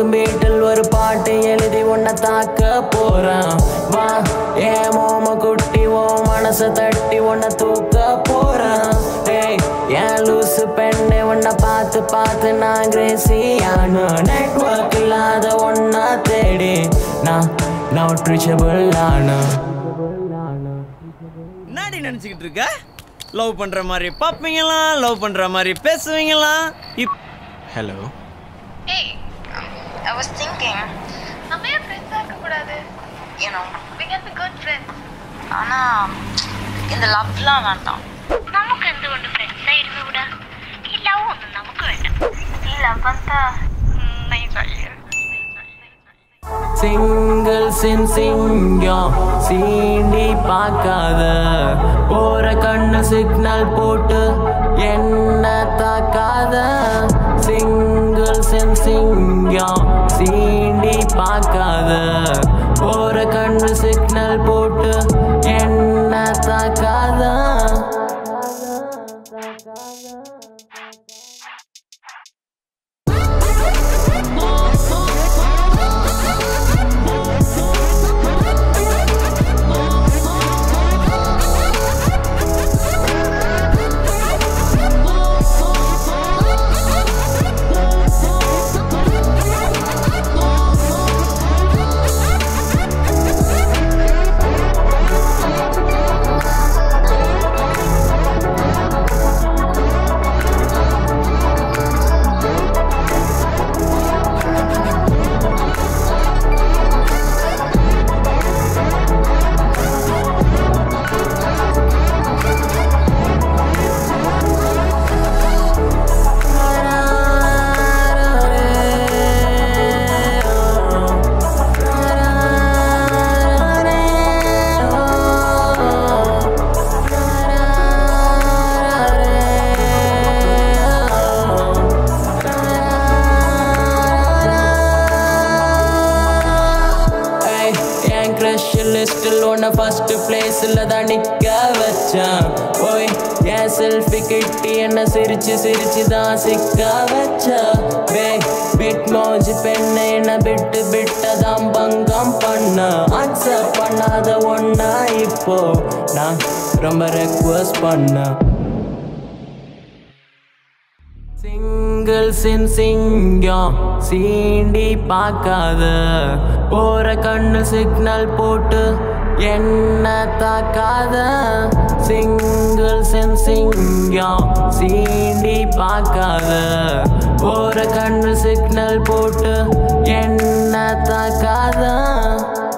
பத்து மீட்டில் ஒரு பாட்டு எழுதி உன்னை தாக்க போறேன் வா ஏ மோம குட்டி ஓ மனச தட்டி உன்னை தூக்க போறேன் ஏய் ஏன் லூசு பெண்ணு உன்னை பார்த்து பார்த்து நான் கிரேசியான நெட்வொர்க் இல்லாத ஒன்னா தேடி நான் நாட் ரீச்சபிள் ஆன என்னடி நினச்சிக்கிட்டு இருக்க லவ் பண்ணுற மாதிரி பார்ப்பீங்களா லவ் பண்ணுற மாதிரி பேசுவீங்களா if hello Hey, um, I was thinking, நம்ம ஏன் ஃப்ரெண்ட்ஸாக இருக்கக்கூடாது you know we can be good friends ஆனா இந்த லவ்லாம் வேண்டாம் നമുക്ക് എന്തുകൊണ്ട് ഫ്രണ്ട്സായിരുന്നു കൂടാ ഈ ലവ് ഒന്നും നമുക്ക് വേണ്ട ഈ ലവ് എന്താ നൈസായി சிங்கிள் சின் சிங்கம் சீண்டி பார்க்காத போற கண்ணு சிக்னல் போட்டு என்ன தாக்காத சிங்கிள் சின் சிங்கம் சீண்டி பார்க்காத போற கண்ணு சிக்னல் போட்டு என்ன தாக்காத ஏய், என் க்ரஷ் லிஸ்டில் உன்னை ஃபர்ஸ்ட் பிளேஸில் தான் நிற்க வச்சேன் ஓய் என் செல்ஃபி கிட்டி என்ன சிரிச்சு சிரிச்சு தான் சிக்க வச்ச வே பிட் மோஜி பெண்ணை என்ன விட்டு விட்டதாம் பங்கம் பண்ண ஆன்சர் பண்ணாத ஒன்னா இப்போ நான் ரொம்ப ரெக்வஸ்ட் பண்ணேன் சிங்கிள் சின் சிங்கம் சீண்டி பார்க்காத போற கண்ணு சிக்னல் போட்டு என்ன தாக்காத சிங்கிள் சின் சிங்கம் சீண்டி பார்க்காத போற கண்ணு சிக்னல் போட்டு என்ன தாக்காத